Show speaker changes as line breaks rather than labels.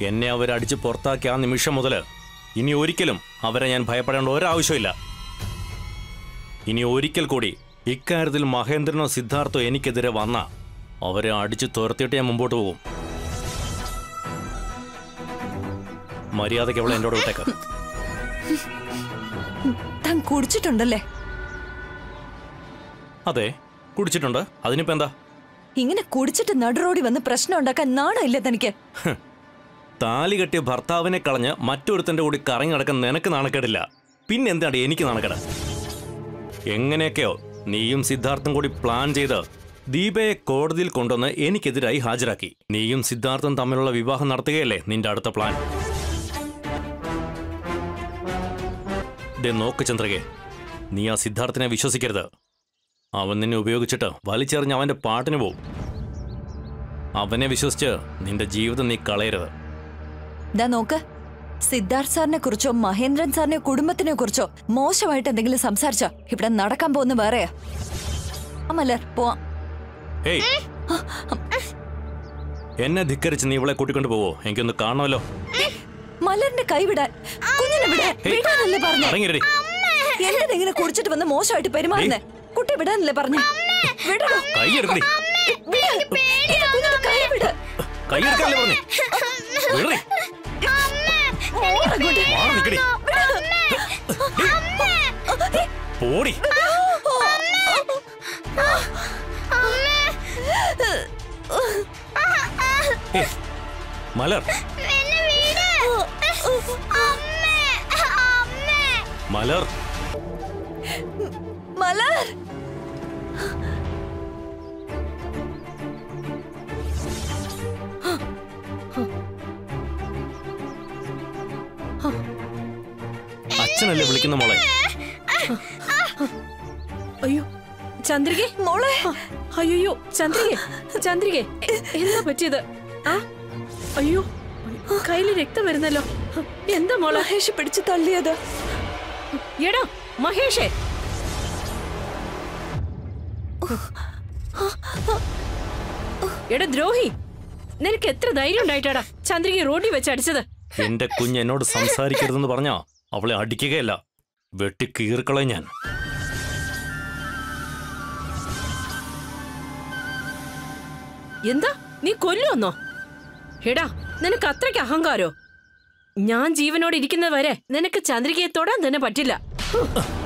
എന്നെ അവരടിച്ച് പുറത്താക്കിയ ആ നിമിഷം മുതൽ ഇനി ഒരിക്കലും അവരെ ഞാൻ ഭയപ്പെടേണ്ട ഒരാവശ്യമില്ല ഇനി ഒരിക്കൽ കൂടി ഇക്കാര്യത്തിൽ മഹേന്ദ്രനോ സിദ്ധാർത്ഥോ എനിക്കെതിരെ വന്ന അവരെ അടിച്ചു തുരത്തിയിട്ട് ഞാൻ മുമ്പോട്ട് പോകും മര്യാദയ്ക്ക് അവളെ എന്നോട് വിട്ടേക്ക്
താൻ കുടിച്ചിട്ടുണ്ടല്ലേ
അതെ കുടിച്ചിട്ടുണ്ട് അതിനിപ്പോ എന്താ
ഇങ്ങനെ കുടിച്ചിട്ട് നടുറോടി വന്ന് പ്രശ്നം ഉണ്ടാക്കാൻ നാണമില്ല തനിക്ക്
താലി കെട്ടിയ ഭർത്താവിനെ കളഞ്ഞ് മറ്റൊരുത്തന്റെ കൂടി കറങ്ങി നടക്കാൻ നിനക്ക് നാണക്കേടില്ല പിന്നെന്താണ് എനിക്ക് നാണക്കേട് എങ്ങനെയൊക്കെയോ നീയും സിദ്ധാർത്ഥും കൂടി പ്ലാൻ ചെയ്ത് ദീപയെ കോടതിയിൽ കൊണ്ടുവന്ന് എനിക്കെതിരായി ഹാജരാക്കി നീയും സിദ്ധാർത്ഥും തമ്മിലുള്ള വിവാഹം നടത്തുകയല്ലേ നിന്റെ അടുത്ത പ്ലാൻ ദേ നോക്ക് ചന്ദ്രകെ നീ ആ സിദ്ധാർത്ഥിനെ വിശ്വസിക്കരുത് അവൻ നിന്നെ ഉപയോഗിച്ചിട്ട് വലിച്ചെറിഞ്ഞ് അവന്റെ പാട്ടിന് പോവും അവനെ വിശ്വസിച്ച് നിന്റെ ജീവിതം നീ കളയരുത്
ദാ നോക്ക് സിദ്ധാർത്ഥ് സാറിനെ കുറിച്ചോ മഹേന്ദ്രൻ സാറിനെ കുടുംബത്തിനെ കുറിച്ചോ മോശമായിട്ട് എന്തെങ്കിലും സംസാരിച്ചോ ഇവിടെ നടക്കാൻ പോകുന്ന വേറെയാ അമലർ പോവാം
ഏയ് എന്നെ ധിക്കരിച്ച് നീ ഇവളെ കൂട്ടിക്കൊണ്ട് പോവോ എനിക്കൊന്ന് കാണണമല്ലോ
മലറിന്റെ കൈ വിടാൻ കുഞ്ഞിനെ വിടാൻ
ഏയ്,
വിടാനല്ലേ പറഞ്ഞു
ഇറങ്ങിരടി
എന്തിനാ ഇങ്ങനെ കുടിച്ചിട്ട് വന്ന് മോശമായിട്ട് പെരുമാറുന്നേ കുട്ടി വിടാനല്ലേ പറഞ്ഞു വിടണോ
കൈ എടുക്കടി
കുഞ്ഞിന്റെ കൈ വിട്
കൈ എടുക്കാനല്ലേ പറഞ്ഞു വിടറി
അങ്ങോട്ട്.
മാറി നിക്കടി പോടി ഏയ്, മലർ മലർ
മലർ
അച്ഛനല്ലേ വിളിക്കുന്ന മോളെ
അയ്യോ ചന്ദ്രികെ
മോളെ
അയ്യോ ചന്ദ്രികെ ചന്ദ്രികെ എ- എന്താ പറ്റിയത് ആ അയ്യോ കയ്യില് രക്തം വരുന്നല്ലോ എന്താ മോളെ
മഹേഷ് പിടിച്ചു തള്ളിയത്
എടാ മഹേഷേ എടാ ദ്രോഹി നിനക്ക് എത്ര ധൈര്യം ഉണ്ടായിട്ടാടാ ചന്ദ്രിക റോഡിൽ വെച്ച് അടിച്ചത്
എന്റെ കുഞ്ഞ് എന്നോട് സംസാരിക്കരുതെന്ന് പറഞ്ഞാ അവളെ അടിക്കുകയല്ല വെട്ടി കീറിക്കളയും ഞാൻ
എന്താ നീ കൊല്ലുവന്നോ എടാ നിനക്ക് അത്രയ്ക്ക് അഹങ്കാരോ ഞാൻ ജീവനോട് ഇരിക്കുന്നത് വരെ നിനക്ക് ചന്ദ്രികയെ തൊടാൻ തന്നെ പറ്റില്ല ഹ്.